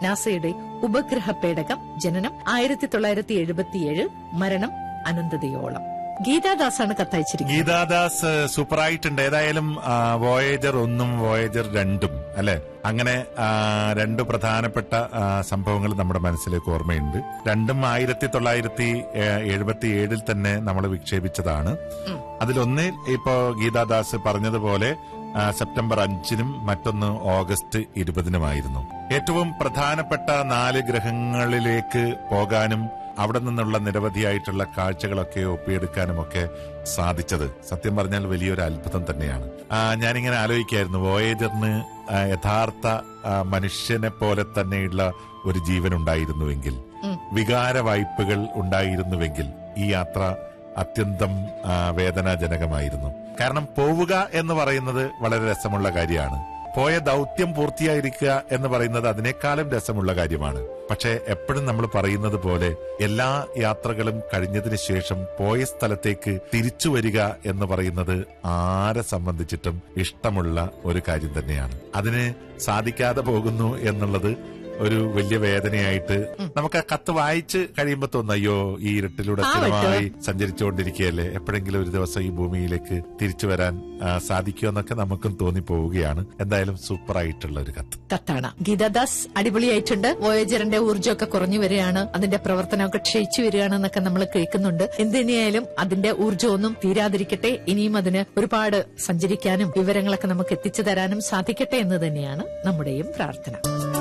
നാസയുടെ ഉപഗ്രഹ പേടകം ജനനം ആയിരത്തി തൊള്ളായിരത്തി എഴുപത്തിയേഴ് മരണം അനന്തതയോളം ഗീതാദാസാണ് കത്തയച്ചിരിക്കുന്നത് ഗീതാദാസ് സൂപ്പറായിട്ടുണ്ട് ഏതായാലും ആ, വോയേജർ ഒന്നും വോയേജർ രണ്ടും അല്ലെ അങ്ങനെ ആ, രണ്ട് പ്രധാനപ്പെട്ട ആ, സംഭവങ്ങൾ നമ്മുടെ മനസ്സിലേക്ക് ഓർമ്മയുണ്ട് രണ്ടും ആയിരത്തി തൊള്ളായിരത്തി എഴുപത്തി ഏഴിൽ തന്നെ നമ്മൾ വിക്ഷേപിച്ചതാണ് അതിലൊന്ന് ഇപ്പോ ഗീതാദാസ് പറഞ്ഞതുപോലെ ആ, സെപ്റ്റംബർ അഞ്ചിനും മറ്റൊന്ന് ഓഗസ്റ്റ് ഇരുപതിനുമായിരുന്നു ഏറ്റവും പ്രധാനപ്പെട്ട നാല് ഗ്രഹങ്ങളിലേക്ക് പോകാനും അവിടെ നിന്നുള്ള നിരവധിയായിട്ടുള്ള കാഴ്ചകളൊക്കെ ഒപ്പിയെടുക്കാനും ഒക്കെ സാധിച്ചത് സത്യം പറഞ്ഞാൽ വലിയൊരു അത്ഭുതം തന്നെയാണ് ആ, ഞാനിങ്ങനെ ആലോചിക്കായിരുന്നു വോയേജറിന് ആ, യഥാർത്ഥ ആ, മനുഷ്യനെ പോലെ തന്നെയുള്ള ഒരു ജീവൻ ഉണ്ടായിരുന്നുവെങ്കിൽ വികാര വായ്പകൾ ഉണ്ടായിരുന്നുവെങ്കിൽ ഈ യാത്ര അത്യന്തം ആ, വേദനാജനകമായിരുന്നു കാരണം പോവുക എന്ന് പറയുന്നത് വളരെ രസമുള്ള കാര്യമാണ് പോയ ദൗത്യം പൂർത്തിയായിരിക്കുക എന്ന് പറയുന്നത് അതിനേക്കാളും രസമുള്ള കാര്യമാണ് പക്ഷെ എപ്പോഴും നമ്മൾ പറയുന്നത് പോലെ എല്ലാ യാത്രകളും കഴിഞ്ഞതിന് ശേഷം പോയ സ്ഥലത്തേക്ക് തിരിച്ചു വരിക എന്ന് പറയുന്നത് ആരെ സംബന്ധിച്ചിട്ടും ഇഷ്ടമുള്ള ഒരു കാര്യം തന്നെയാണ് അതിന് സാധിക്കാതെ പോകുന്നു എന്നുള്ളത് ഒരു വലിയ വേദനയായിട്ട് നമുക്ക് ആ കത്ത് വായിച്ച് കഴിയുമ്പോ തോന്നുന്നു അയ്യോ ഈ ഇരുട്ടിലൂടെ ആ, സ്ഥിരമായി സഞ്ചരിച്ചുകൊണ്ടിരിക്കുകയല്ലേ എപ്പോഴെങ്കിലും ഒരു ദിവസം ഈ ഭൂമിയിലേക്ക് തിരിച്ചു വരാൻ ആ, സാധിക്കുമെന്നൊക്കെ നമുക്കും തോന്നിപ്പോവുകയാണ് എന്തായാലും സൂപ്പർ ആയിട്ടുള്ള ഒരു കത്ത് കത്താണ് ഗീതാദാസ് അടിപൊളിയായിട്ടുണ്ട് വോയേജറിന്റെ ഊർജ്ജമൊക്കെ കുറഞ്ഞു വരികയാണ് അതിന്റെ പ്രവർത്തനമൊക്കെ ക്ഷയിച്ചു വരികയാണെന്നൊക്കെ നമ്മൾ കേൾക്കുന്നുണ്ട് എന്ത് തന്നെയായാലും അതിന്റെ ഊർജ്ജമൊന്നും തീരാതിരിക്കട്ടെ ഇനിയും അതിന് ഒരുപാട് സഞ്ചരിക്കാനും വിവരങ്ങളൊക്കെ നമുക്ക് എത്തിച്ചു തരാനും സാധിക്കട്ടെ എന്ന് തന്നെയാണ് നമ്മുടെയും പ്രാർത്ഥന